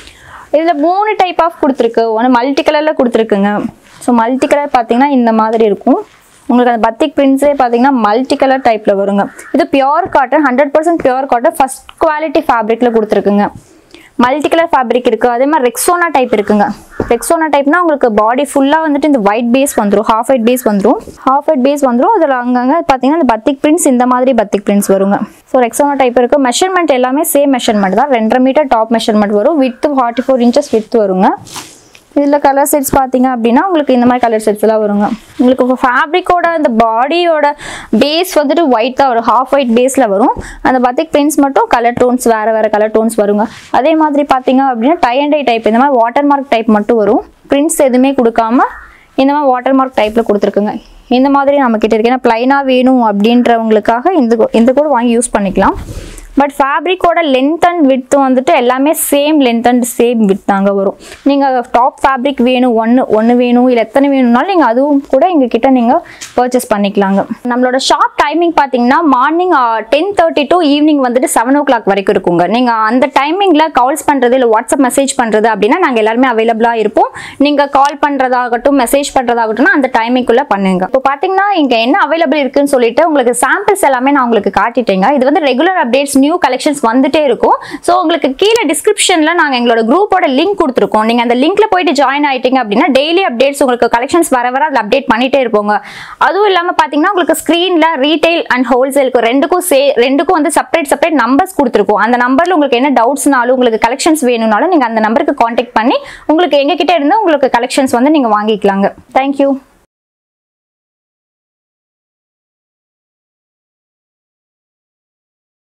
A: இதில் மூணு டைப் ஆஃப் கொடுத்துருக்கு ஒன்று மல்டி கலரில் கொடுத்துருக்குங்க ஸோ மல்டி கலர் பார்த்தீங்கன்னா இந்த மாதிரி இருக்கும் உங்களுக்கு அந்த பத்திக் பிரிண்ட்ஸே பார்த்தீங்கன்னா மல்டி கலர் டைப்பில் வருங்க இது pure cotton hundred percent pure cotton first quality ஃபேப்ரிக்கில் கொடுத்துருக்குங்க மல்டி கலர் ஃபேப்ரிக் இருக்குது அதே மாதிரி ரெக்ஸோனா டைப் இருக்குங்க ரெக்ஸோனா டைப்னா உங்களுக்கு பாடி ஃபுல்லாக வந்துட்டு இந்த ஒயிட் பேஸ் வந்துடும் ஹாஃப் ஒயிட் பேஸ் வந்துடும் ஹாஃப் ஒயிட் பேஸ் வந்துடும் அதில் அங்கங்கே பார்த்தீங்கன்னா இந்த பத்திக் பிரிண்ட்ஸ் இந்த மாதிரி பத்திக் பிரிண்ட்ஸ் வருங்க ஸோ ரெக்ஸோனா டைப் இருக்குது மெஷர்மெண்ட் எல்லாமே சேம் மெஷர்மெண்ட் தான் ரெண்டரை மீட்டர் டாப் மெஷர்மெண்ட் வரும் width forty four inches with வருங்க இதில் கலர் செட்ஸ் பார்த்தீங்க அப்படின்னா உங்களுக்கு இந்த மாதிரி கலர் செட்ஸ் எல்லாம் வருங்க உங்களுக்கு இப்போ ஃபேப்ரிக்கோட இந்த பாடியோட பேஸ் வந்துட்டு ஒயிட் தான் வரும் ஹாஃப் ஒயிட் பேஸில் வரும் அந்த பத்திக் பிரிண்ட்ஸ் மட்டும் கலர் டோன்ஸ் வேறு வேறு கலர் டோன்ஸ் வருங்க அதே மாதிரி பார்த்தீங்க அப்படின்னா டை அண்ட் டை டைப் இந்த மாதிரி வாட்டர் மார்க் டைப் மட்டும் வரும் பிரிண்ட்ஸ் எதுவுமே கொடுக்காம இந்த மாதிரி வாட்டர் மார்க் டைப்பில் கொடுத்துருக்குங்க இந்த மாதிரி நம்ம கிட்ட இருக்கு ஏன்னா ப்ளைனாக வேணும் அப்படின்றவங்களுக்காக இந்த கு- இந்த கூட வாங்கி யூஸ் பண்ணிக்கலாம் பட் ஃபேப்ரிக்கோட லென்த் அண்ட் வித் வந்துட்டு எல்லாமே same length and same width தாங்க வரும் நீங்கள் டாப் ஃபேப்ரிக் வேணும் ஒன்று ஒன்று வேணும் இல்லை எத்தனை வேணும்னாலும் நீங்கள் அதுவும் கூட எங்ககிட்ட நீங்கள் பர்ச்சேஸ் பண்ணிக்கலாங்க நம்மளோட ஷாப் டைமிங் பார்த்தீங்கன்னா morning ten thirty to evening வந்துட்டு செவன் ஓ கிளாக் வரைக்கும் இருக்குங்க நீங்கள் அந்த டைமிங்கில் கால்ஸ் பண்ணுறது இல்லை வாட்ஸ்அப் மெசேஜ் பண்ணுறது அப்படின்னா நாங்கள் எல்லாருமே அவைலபிளாக இருப்போம் நீங்கள் கால் பண்ணுறதாகட்டும் மெசேஜ் பண்ணுறதாகட்டும் அந்த டைமிங்குள்ளே பண்ணுங்க இப்போ பார்த்தீங்கன்னா இங்கே என்ன அவைலபிள் இருக்குன்னு சொல்லிட்டு உங்களுக்கு சாம்பிள்ஸ் எல்லாமே நான் உங்களுக்கு காட்டிட்டேங்க இது வந்து ரெகுலர் அப்டேட்ஸ் நியூ கலெக்ஷன்ஸ் வந்துட்டே இருக்கும் ஸோ உங்களுக்கு கீழே டிஸ்கிரிப்ஷனில் நாங்கள் எங்களோட குரூப்போட லிங்க் கொடுத்துருக்கோம் நீங்கள் அந்த லிங்க்ல போயிட்டு ஜாயின் ஆயிட்டீங்க அப்படின்னா டெய்லி அப்டேட்ஸ் உங்களுக்கு கலெக்ஷன்ஸ் வர வர அதில் அப்டேட் பண்ணிட்டே இருப்போங்க அதுவும் இல்லாமல் பார்த்தீங்கன்னா உங்களுக்கு ஸ்க்ரீனில் ரீட்டைல் அண்ட் ஹோல்சேலுக்கு ரெண்டுக்கும் சே ரெண்டுக்கும் வந்து செப்பரேட் செப்பரேட் நம்பர்ஸ் கொடுத்துருக்கோம் அந்த நம்பரில் உங்களுக்கு என்ன டவுட்ஸ்னாலும் உங்களுக்கு கலெக்ஷன்ஸ் வேணும்னாலும் நீங்கள் அந்த நம்பருக்கு காண்டாக்ட் பண்ணி உங்களுக்கு எங்ககிட்ட இருந்து உங்களுக்கு கலெக்ஷன்ஸ் வந்து நீங்கள் வாங்கிக்கலாங்க தேங்க்யூ